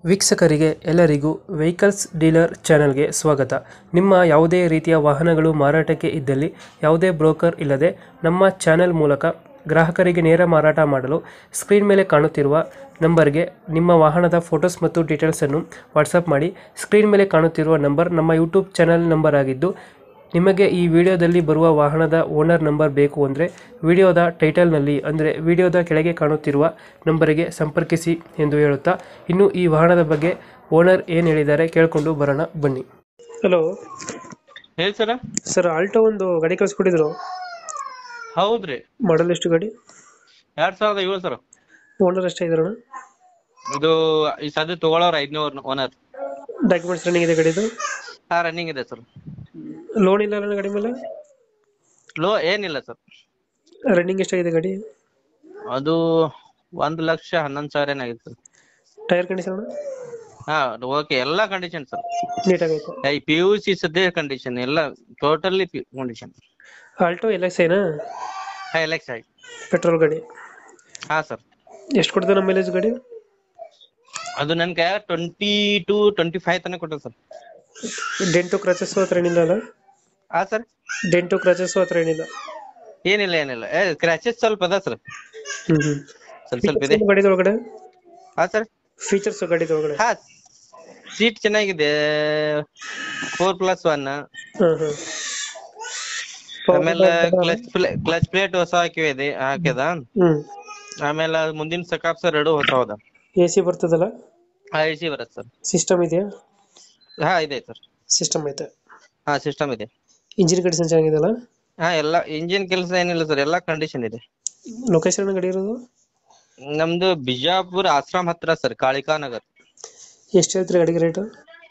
ವೀಕ್ಷಕರಿಗೆ ಎಲ್ಲರಿಗೂ vehicles dealer ಚಾನೆಲ್ಗೆ ಸ್ವಾಗತ ನಿಮ್ಮ ಯಾವುದೇ ರೀತಿಯ ವಾಹನಗಳು ಮಾರಾಟಕ್ಕೆ ಇದ್ದಲ್ಲಿ ಯಾವುದೇ ಬ್ರೋಕರ್ ಇಲ್ಲದೆ ನಮ್ಮ ಚಾನೆಲ್ ಮೂಲಕ ಗ್ರಾಹಕರಿಗೆ ನೇರ ಮಾರಾಟ ಮಾಡಲು ಸ್ಕ್ರೀನ್ ಮೇಲೆ ಕಾಣುತ್ತಿರುವ ನಂಬರ್ಗೆ ನಿಮ್ಮ ವಾಹನದ ಫೋಟೋಸ್ ಮತ್ತು ಡೀಟೇಲ್ಸನ್ನು ವಾಟ್ಸಪ್ ಮಾಡಿ ಸ್ಕ್ರೀನ್ ಮೇಲೆ ಕಾಣುತ್ತಿರುವ ನಂಬರ್ ನಮ್ಮ ಯೂಟ್ಯೂಬ್ ಚಾನೆಲ್ ನಂಬರ್ ಆಗಿದ್ದು ನಿಮಗೆ ಈ ವಿಡಿಯೋದಲ್ಲಿ ಬರುವ ವಾಹನದ ಓನರ್ ನಂಬರ್ ಬೇಕು ಅಂದರೆ ವಿಡಿಯೋದ ಟೈಟಲ್ನಲ್ಲಿ ಅಂದರೆ ವಿಡಿಯೋದ ಕೆಳಗೆ ಕಾಣುತ್ತಿರುವ ನಂಬರಿಗೆ ಸಂಪರ್ಕಿಸಿ ಎಂದು ಹೇಳುತ್ತಾ ಇನ್ನು ಈ ವಾಹನದ ಬಗ್ಗೆ ಓನರ್ ಏನು ಹೇಳಿದ್ದಾರೆ ಕೇಳಿಕೊಂಡು ಬರೋಣ ಬನ್ನಿ ಹಲೋ ಹೇಳಿ ಸರ ಸರ್ ಆಲ್ಟೋ ಒಂದು ಗಾಡಿ ಕಳಿಸ್ಕೊಟ್ಟಿದ್ರು ಹೌದ್ರಿ ಮಾಡಲ್ ಎಷ್ಟು ಗಾಡಿ ಎರಡ್ ಸಾವಿರದ ಏಳು ಸರ್ ಓನರ್ ಎಷ್ಟೇ ಇದ್ರಣ ಇದು ಈ ಸದ್ಯ ತಗೊಳ್ಳೋರ್ ಐದ್ನೂರ್ ಓನರ್ ಡಾಕ್ಯುಮೆಂಟ್ಸ್ ರನ್ನಿಂಗ್ ಇದೆ ಗಾಡಿದು ಹಾ ರನ್ನಿಂಗ್ ಇದೆ ಸರ್ ಲೋನ್ ಇಲ್ಲ ಅಣ್ಣ ಗಾಡಿ ಮೇಲೆ ಲೋ ಏನಿಲ್ಲ ಸರ್ ರನ್ನಿಂಗ್ ಎಷ್ಟಾಗಿದೆ ಗಾಡಿ ಅದು ಒಂದ್ ಲಕ್ಷ ಹನ್ನೊಂದ್ ಸಾವಿರ ಏನಾಗಿತ್ತು ಸರ್ ಟೈರ್ ಕಂಡೀಷನ್ ಹಾ ಓಕೆ ಎಲ್ಲಾ ಕಂಡೀಷನ್ ಸರ್ ನೀಟಾಗೈತೆ ಈ ಪಿ ಯು ಸಿ ಸದ್ಯ ಕಂಡೀಷನ್ ಎಲ್ಲ totally condition Alto L X ಐನಾ ಹಾ ಎಲ್ ಎಕ್ಸ್ ಐ ಪೆಟ್ರೋಲ್ ಗಾಡಿ ಹಾ ಸರ್ ಎಷ್ಟು ಕೊಡ್ತದೆ ನಮ್ಮ ಮೈಲೇಜ್ ಗಾಡಿ ಅದು ನನ್ ಕೈ ಟ್ವೆಂಟಿ ಟು ಟ್ವೆಂಟಿ ಫೈವ್ ತನಕ ಕೊಟ್ಟೆ ಸರ್ ಡೆಂಟು ಕ್ರಚಸ್ ಹತ್ರ ಏನಿಲ್ಲ ಅಲ್ಲ ಹಾ ಸರ್ ಡೆಂಟು ಕ್ರಚಸ್ ಹತ್ರ ಏನಿಲ್ಲ ಏನಿಲ್ಲ ಏನಿಲ್ಲ ಏ ಕ್ರ್ಯಾಚಸ್ ಸ್ವಲ್ಪ ಅದ ಸರ್ ಹ್ಮ್ ಹ್ಮ್ ಸ್ವಲ್ಪ ಸ್ವಲ್ಪ ಇದೆ ಗಾಡಿ ಒಳಗಡೆ ಹಾ ಸರ್ ಫೀಚರ್ಸ್ ಗಾಡಿ ಒಳಗಡೆ ಹಾ ಸೀಟ್ ಚೆನ್ನಾಗಿದೆ ಫೋರ್ ಪ್ಲಸ್ ಒನ್ ಹಾ ಹಾ ಆಮೇಲೆ ಕ್ಲಚ್ ಕ್ಲಚ್ ಪ್ಲೇಟ್ ಹೊಸ ಹಾಕಿದೆ ಹಾಕ್ಯದ ಹ್ಮ್ ಆಮೇಲೆ ಅದ್ ಮುಂದಿನ ಸಕಾಪ್ಸ್ ಎರಡು ಹೊಸ ಹೋದ ಎ ಸಿ ಬರ್ತದಲ್ಲ ಎ ಸಿ ಬರುತ್ತೆ ಸರ್ ಸಿಸ್ಟಮ್ ಇದೆಯಾ ಹಾ ಇದೆ ಸರ್ ಸಿಸ್ಟಮ್ ಐತೆ ಹಾ ಸಿಸ್ಟಮ್ ಇದೆ ಇಂಜಿನ್ ಕಂಡೀಷನ್ ಚೆನ್ನಾಗಿದೆಯಲ್ಲ ಹಾ ಎಲ್ಲ ಇಂಜಿನ್ ಕೆಲಸ ಏನಿಲ್ಲ ಸರ್ ಎಲ್ಲಾ ಕಂಡೀಷನ್ ಇದೆ ಲೊಕೇಶನ್ ಗಾಡಿ ಇರೋದು ನಮ್ದು ಬಿಜಾಪುರ ಆಶ್ರಮ್ ಹತ್ರ ಸರ್ ಕಾಳಿಕಾ ನಗರ್ ಎಷ್ಟು ಹೇಳ್ತೀರಿ ಗಾಡಿಗೆ ರೇಟು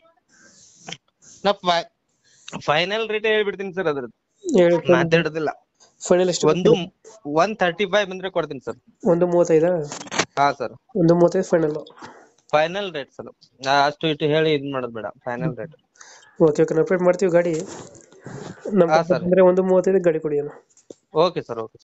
ನಾ ಫೈನಲ್ ರೇಟ್ ಹೇಳ್ಬಿಡ್ತೀನಿ ಸರ್ ಅದ್ರದ್ದು ಹೇಳಿ ಮಾತಾಡೋದಿಲ್ಲ ಫೈನಲ್ ಎಷ್ಟು ಒಂದು ಒನ್ ತರ್ಟಿ ಫೈವ್ ಬಂದ್ರೆ ಕೊಡ್ತೀನಿ ಸರ್ ಒಂದು ಮೂವತ್ತೈದಾ ಹಾ ಸರ್ ಒಂದು ಮೂವತ್ತೈದು ಫೈನಲ್ ಫೈನಲ್ ರೇಟ್ ಸರ್ ಅಷ್ಟು ಇಟ್ಟು ಹೇಳಿ ಇದ್ ಮಾಡೋದ್ ಬೇಡ final rate okay okay update ಮಾಡ್ತೀವಿ ಗಾಡಿ ನಮ್ಮ ಹಾ, ಸರ್. ಅಂದ್ರೆ ಒಂದು ಮೂವತ್ತೈದು ಗಾಡಿ ಕೊಡಿ ಅಣ್ಣ ಓಕೆ ಸರ್ ಓಕೆ